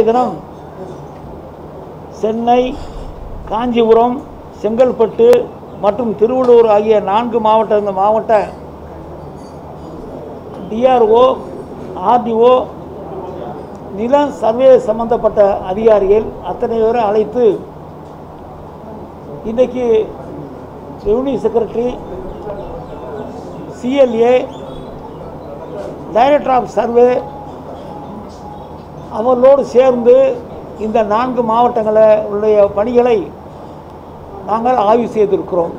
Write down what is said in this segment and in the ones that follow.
தினம் சென்னை காஞ்சிபுரம் செங்கல்பட்டு மற்றும் திருவள்ளூர் ஆகிய நான்கு மாவட்ட இந்த மாவட்ட டிஆர்ஓ ஆர்டிஓ நில சர்வே சம்பந்தப்பட்ட அதிகாரிகள் அத்தனை பேரும் அழைத்து இன்றைக்கி revenue secretary CLA director of survey அவர்களோடு சேர்ந்து இந்த நான்கு மாவட்டங்களில் உடைய பணிகளை நாங்கள் ஆய்வு செய்திருக்கிறோம்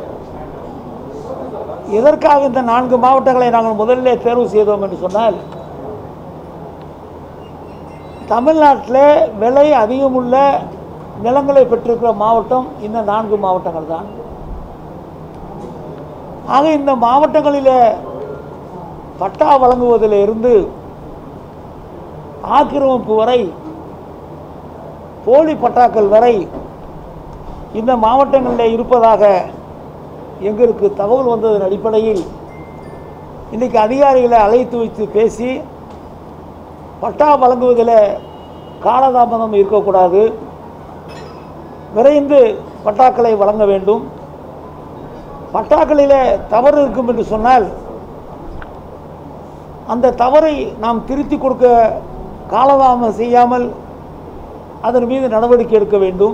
எதற்காக இந்த நான்கு மாவட்டங்களை நாங்கள் முதல்ல தேர்வு செய்தோம் என்று சொன்னால் தமிழ்நாட்டில் விலை அதிகமுள்ள நிலங்களை பெற்றிருக்கிற மாவட்டம் இந்த நான்கு மாவட்டங்கள் தான் ஆக இந்த மாவட்டங்களில் பட்டா வழங்குவதில் இருந்து ஆக்கிரமிப்பு வரை போலி பட்டாக்கள் வரை இந்த மாவட்டங்களில் இருப்பதாக எங்களுக்கு தகவல் வந்ததன் அடிப்படையில் இன்றைக்கி அதிகாரிகளை அழைத்து வைத்து பேசி பட்டா வழங்குவதில் காலதாமதம் இருக்கக்கூடாது விரைந்து பட்டாக்களை வழங்க வேண்டும் பட்டாக்களில் தவறு இருக்கும் என்று சொன்னால் அந்த தவறை நாம் திருத்தி கொடுக்க காலதாமதம் செய்யாமல் அதன் மீது நடவடிக்கை எடுக்க வேண்டும்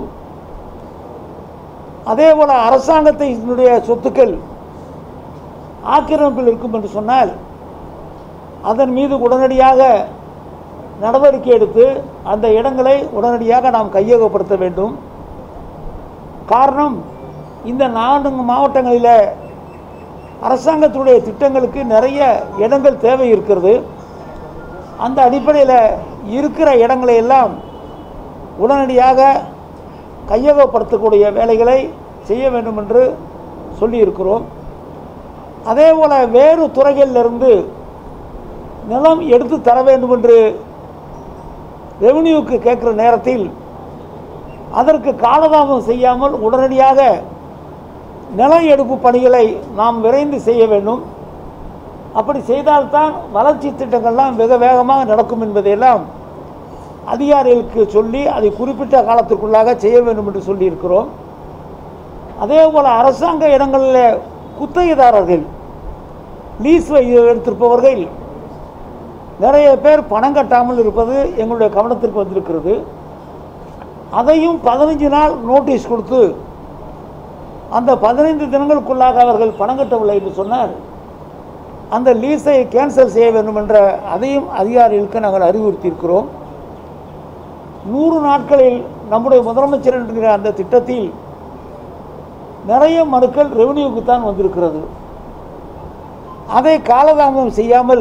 அதே போல் அரசாங்கத்தினுடைய சொத்துக்கள் ஆக்கிரமிப்பில் இருக்கும் என்று சொன்னால் அதன் மீது உடனடியாக நடவடிக்கை எடுத்து அந்த இடங்களை உடனடியாக நாம் கையகப்படுத்த வேண்டும் காரணம் இந்த நான்கு மாவட்டங்களில் அரசாங்கத்துடைய திட்டங்களுக்கு நிறைய இடங்கள் தேவை இருக்கிறது அந்த அடிப்படையில் இருக்கிற இடங்களை எல்லாம் உடனடியாக கையகப்படுத்தக்கூடிய வேலைகளை செய்ய வேண்டும் என்று சொல்லியிருக்கிறோம் அதே போல் வேறு துறைகளிலிருந்து நிலம் எடுத்து தர வேண்டும் என்று ரெவன்யூக்கு கேட்குற நேரத்தில் அதற்கு காலதாமதம் செய்யாமல் உடனடியாக நிலம் எடுப்பு பணிகளை நாம் விரைந்து செய்ய வேண்டும் அப்படி செய்தால்தான் வளர்ச்சி திட்டங்கள்லாம் வெக வேகமாக நடக்கும் என்பதையெல்லாம் அதிகாரிகளுக்கு சொல்லி அதை குறிப்பிட்ட காலத்திற்குள்ளாக செய்ய வேண்டும் என்று சொல்லியிருக்கிறோம் அதே போல் அரசாங்க இடங்களில் குத்தகைதாரர்கள் லீஸ் எடுத்திருப்பவர்கள் நிறைய பேர் பணம் கட்டாமல் இருப்பது எங்களுடைய கவனத்திற்கு வந்திருக்கிறது அதையும் பதினஞ்சு நாள் நோட்டீஸ் கொடுத்து அந்த பதினைந்து தினங்களுக்குள்ளாக அவர்கள் பணம் கட்டவில்லை என்று சொன்னார் அந்த லீஸை கேன்சல் செய்ய வேண்டும் என்ற அதையும் அதிகாரிகளுக்கு நாங்கள் அறிவுறுத்தியிருக்கிறோம் நூறு நாட்களில் நம்முடைய முதலமைச்சர் என்கிற அந்த திட்டத்தில் நிறைய மனுக்கள் ரெவன்யூக்கு தான் வந்திருக்கிறது அதை காலதாமதம் செய்யாமல்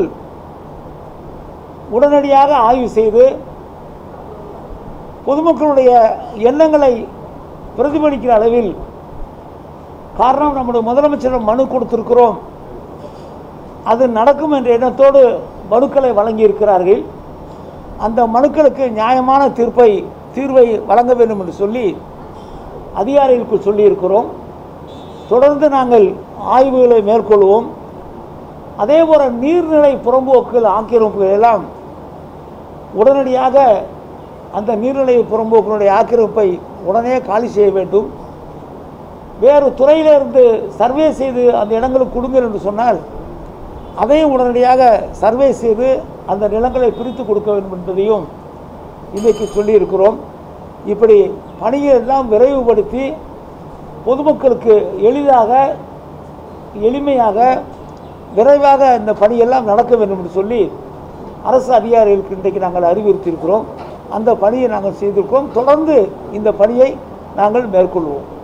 உடனடியாக ஆய்வு செய்து பொதுமக்களுடைய எண்ணங்களை பிரதிபலிக்கிற அளவில் காரணம் நம்முடைய முதலமைச்சர் மனு கொடுத்திருக்கிறோம் அது நடக்கும் என்ற எண்ணத்தோடு மனுக்களை வழங்கியிருக்கிறார்கள் அந்த மனுக்களுக்கு நியாயமான தீர்ப்பை தீர்வை வழங்க வேண்டும் என்று சொல்லி அதிகாரிகளுக்கு சொல்லியிருக்கிறோம் தொடர்ந்து நாங்கள் ஆய்வுகளை மேற்கொள்வோம் அதே போல் நீர்நிலை புறம்போக்குகள் ஆக்கிரமிப்புகள் எல்லாம் உடனடியாக அந்த நீர்நிலை புறம்போக்கினுடைய ஆக்கிரமிப்பை உடனே காலி செய்ய வேண்டும் வேறு துறையிலிருந்து சர்வே செய்து அந்த இடங்களுக்கு கொடுங்கள் என்று சொன்னால் அதையும் உடனடியாக சர்வே செய்து அந்த நிலங்களை பிரித்து கொடுக்க வேண்டும் என்பதையும் இன்றைக்கு சொல்லியிருக்கிறோம் இப்படி பணியை எல்லாம் விரைவுபடுத்தி பொதுமக்களுக்கு எளிதாக எளிமையாக விரைவாக இந்த பணியெல்லாம் நடக்க வேண்டும் என்று சொல்லி அரசு அதிகாரிகளுக்கு இன்றைக்கு நாங்கள் அறிவுறுத்தியிருக்கிறோம் அந்த பணியை நாங்கள் செய்திருக்கிறோம் தொடர்ந்து இந்த பணியை நாங்கள் மேற்கொள்வோம்